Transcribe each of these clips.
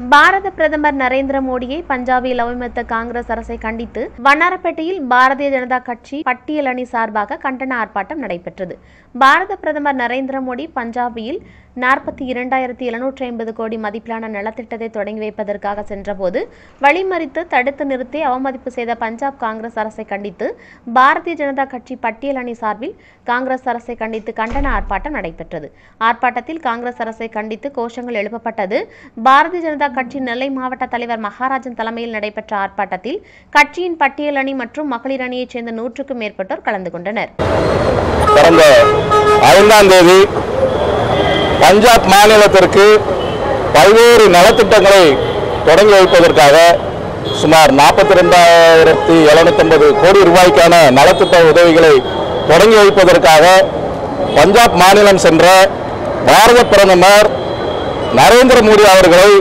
பாரத பிரதமர் நரேந்திர மோடியை பஞ்சாபில் அவமதித்த காங்கிரஸ் அரசை கண்டித்து வண்ணாரப்பேட்டையில் பாரதிய ஜனதா கட்சி பட்டியல் அணி சார்பாக கண்டன ஆர்ப்பாட்டம் நடைபெற்றது பாரத பிரதமர் நரேந்திர மோடி பஞ்சாபில் நாற்பத்தி இரண்டாயிரத்தி எழுநூற்றி ஐம்பது கோடி மதிப்பிலான நலத்திட்டத்தை தொடங்கி வைப்பதற்காக சென்றபோது வழிமறித்து தடுத்து நிறுத்தி அவமதிப்பு செய்த பஞ்சாப் காங்கிரஸ் அரசை கண்டித்து பாரதிய ஜனதா கட்சி பட்டியல் அணி சார்பில் காங்கிரஸ் அரசை கண்டித்து கண்டன ஆர்ப்பாட்டம் நடைபெற்றது ஆர்ப்பாட்டத்தில் காங்கிரஸ் அரசை கண்டித்து கோஷங்கள் எழுப்பப்பட்டது பாரதிய ஜனதா கட்சி நெல்லை மாவட்ட தலைவர் மகாராஜன் தலைமையில் நடைபெற்ற ஆர்ப்பாட்டத்தில் கட்சியின் பட்டியல் அணி மற்றும் மகளிர் அணியைச் சேர்ந்த நூற்றுக்கும் மேற்பட்டோர் கலந்து கொண்டனர் கடந்த ஐந்தாம் தேதி பஞ்சாப் மாநிலத்திற்கு பல்வேறு நலத்திட்டங்களை தொடங்கி வைப்பதற்காக சுமார் நாற்பத்தி ரெண்டாயிரத்தி எழுநூத்தம்பது கோடி ரூபாய்க்கான நலத்திட்ட உதவிகளை தொடங்கி வைப்பதற்காக பஞ்சாப் மாநிலம் சென்ற பாரத பிரதமர் நரேந்திர மோடி அவர்களை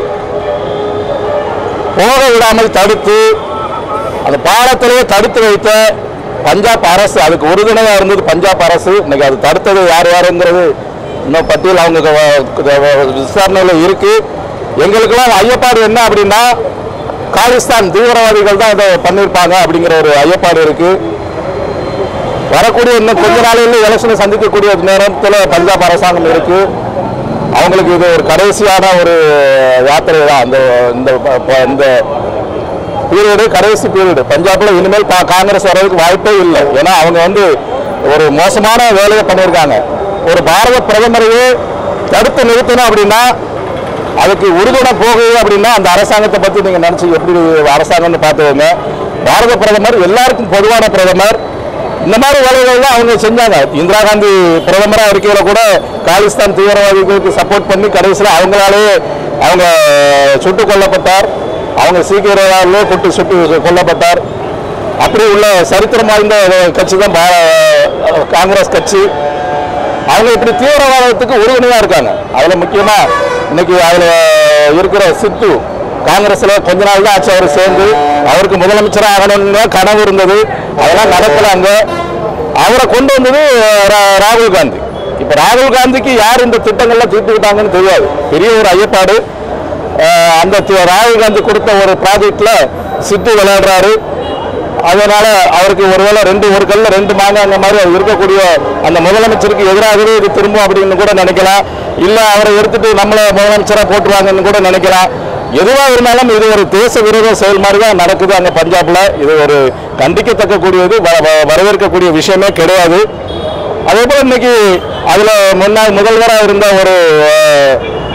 போக விடாமல் தடுத்து அந்த பாலத்திலேயே தடுத்து வைத்த பஞ்சாப் அரசு அதுக்கு உறுதுணையாக இருந்தது பஞ்சாப் அரசு இன்னைக்கு அது தடுத்தது யார் யாருங்கிறது இன்னும் பட்டியல் அவங்க க- வ- விசாரணையில் இருக்கு எங்களுக்கெல்லாம் ஐயப்பாடு என்ன அப்படின்னா காலிஸ்தான் தீவிரவாதிகள் தான் இதை பண்ணியிருப்பாங்க அப்படிங்கிற ஒரு ஐயப்பாடு இருக்கு வரக்கூடிய இன்னும் கொஞ்ச நாளையில் எலெக்ஷனை சந்திக்கக்கூடிய நேரத்தில் பஞ்சாப் அரசாங்கம் இருக்கு அவங்களுக்கு இது ஒரு கடைசியான ஒரு யாத்திரை தான் அந்த இந்த ப- ப- இந்த பீரியடு கடைசி பீரியடு பஞ்சாப்ல இனிமேல் பா- காங்கிரஸ் வர்றதுக்கு வாய்ப்பே இல்லை ஏன்னா அவங்க வந்து ஒரு மோசமான வேலையை பண்ணியிருக்காங்க ஒரு பாரத பிரதமரையே தடுத்து நிறுத்தணும் அப்படின்னா அதுக்கு உறுதுணை போகுது அப்படின்னா அந்த அரசாங்கத்தை பற்றி நீங்கள் நினச்சி எப்படி அரசாங்கம்னு பார்த்துக்கோங்க பாரத பிரதமர் எல்லாருக்கும் பொதுவான பிரதமர் இந்த மாதிரி வேலைகள்லாம் அவங்க செஞ்சாங்க இந்திரா காந்தி பிரதமராக இருக்கையில கூட காலிஸ்தான் தீவிரவாதிகளுக்கு சப்போர்ட் பண்ணி கடைசியில் அவங்களாலே அவங்க சுட்டுக் கொல்லப்பட்டார் அவங்க சீக்கிரவாதிகளே கொட்டு சுட்டு கொல்லப்பட்டார் அப்படி உள்ள சரித்திரம் வாய்ந்த கட்சி தான் பா- காங்கிரஸ் கட்சி அவங்க இப்படி தீவிரவாதத்துக்கு உறுதுணையாக இருக்காங்க அதில் முக்கியமாக இன்னைக்கு அதில் இருக்கிற சித்து காங்கிரஸ்ல கொஞ்ச நாள் தான் ஆச்சு அவர் சேர்ந்து அவருக்கு முதலமைச்சராக ஆகணும்னு கனவு இருந்தது அதெல்லாம் நடக்கலாங்க அவரை கொண்டு வந்தது ரா- ராகுல் காந்தி இப்போ ராகுல் காந்திக்கு யார் இந்த திட்டங்கள்லாம் தீர்த்துக்கிட்டாங்கன்னு தெரியாது பெரிய ஒரு ஐயப்பாடு அஹ் அந்த தி- ராகுல் காந்தி கொடுத்த ஒரு ப்ராஜெக்ட்ல சித்து விளையாடுறாரு அதனால அவருக்கு ஒருவேளை ரெண்டு ஒரு கல்ல ரெண்டு மாங்க அந்த மாதிரி அவர் இருக்கக்கூடிய அந்த முதலமைச்சருக்கு எதிராகவே இது திரும்பும் அப்படின்னு கூட நினைக்கலாம் இல்ல அவரை எடுத்துட்டு நம்மளை முதலமைச்சரா போட்டுருவாங்கன்னு கூட நினைக்கலாம் எதுவா இருந்தாலும் இது ஒரு தேச விரோத செயல் மாதிரி தான் நடக்குது அங்க பஞ்சாப்ல இது ஒரு கண்டிக்கத்தக்க கூடியது வ- வ- வரவேற்கக்கூடிய விஷயமே கிடையாது அதே போல இன்னைக்கு அதுல முன்னாள் முதல்வராக இருந்த ஒரு அஹ்,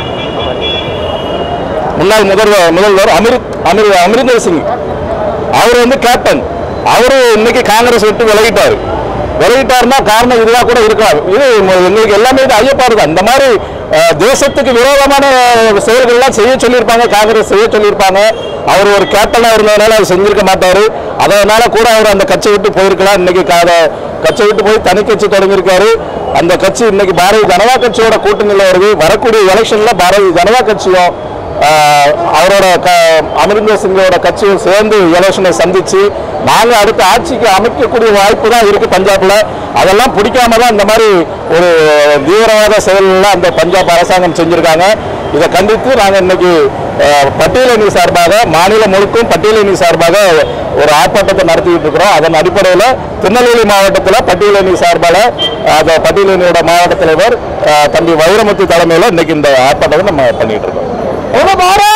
முன்னாள் முதல்வர் முதல்வர் அமிர்த் அமிர் அமிர்தர் சிங் அவர் வந்து கேப்டன் அவரு இன்னைக்கு காங்கிரஸ் விட்டு விலகிட்டாரு விலகிட்டாருன்னா காரணம் இதுவா கூட இருக்கலாம் இது ம- எங்களுக்கு எல்லாமே இது ஐயப்பாடு தான் இந்த மாதிரி அஹ், தேசத்துக்கு விரோதமான செயல்கள்லாம் செய்ய சொல்லியிருப்பாங்க காங்கிரஸ் செய்ய சொல்லியிருப்பாங்க அவர் ஒரு கேப்டனாக இருந்ததுனால அவர் செஞ்சிருக்க மாட்டாரு அதனால கூட அவர் அந்த கட்சி விட்டு போயிருக்கலாம் இன்னைக்கு கா- அதை கட்சி விட்டு போய் தனி கட்சி தொடங்கியிருக்காரு அந்த கட்சி இன்னைக்கு பாரதிய ஜனதா கட்சியோட கூட்டணியில் வருது வரக்கூடிய எலெக்ஷன்ல பாரதிய ஜனதா கட்சியும் ஆஹ் அவரோட க அமிர்தர் சிங்கோட கட்சியும் சேர்ந்து எலெக்ஷனை சந்திச்சு நாங்கள் அடுத்த ஆட்சிக்கு அமைக்கக்கூடிய வாய்ப்பு தான் இருக்கு பஞ்சாப்ல அதெல்லாம் பிடிக்காம தான் இந்த மாதிரி ஒரு தீவிரவாத செயல்லாம் அந்த பஞ்சாப் அரசாங்கம் செஞ்சிருக்காங்க இதை கண்டித்து நாங்கள் இன்னைக்கு ஆஹ், பட்டியலணி சார்பாக மாநிலம் முழுக்கும் பட்டியலணி சார்பாக ஒரு ஆர்ப்பாட்டத்தை நடத்திட்டு இருக்கிறோம் அதன் அடிப்படையில் திருநெல்வேலி மாவட்டத்தில் பட்டியலணி சார்பாக அந்த பட்டியலணியோட மாவட்ட தலைவர் ஆஹ், தம்பி வைரமுத்து தலைமையில் இன்னைக்கு இந்த ஆர்ப்பாட்டத்தை நம்ம பண்ணிட்டு இருக்கோம் बोलो भारत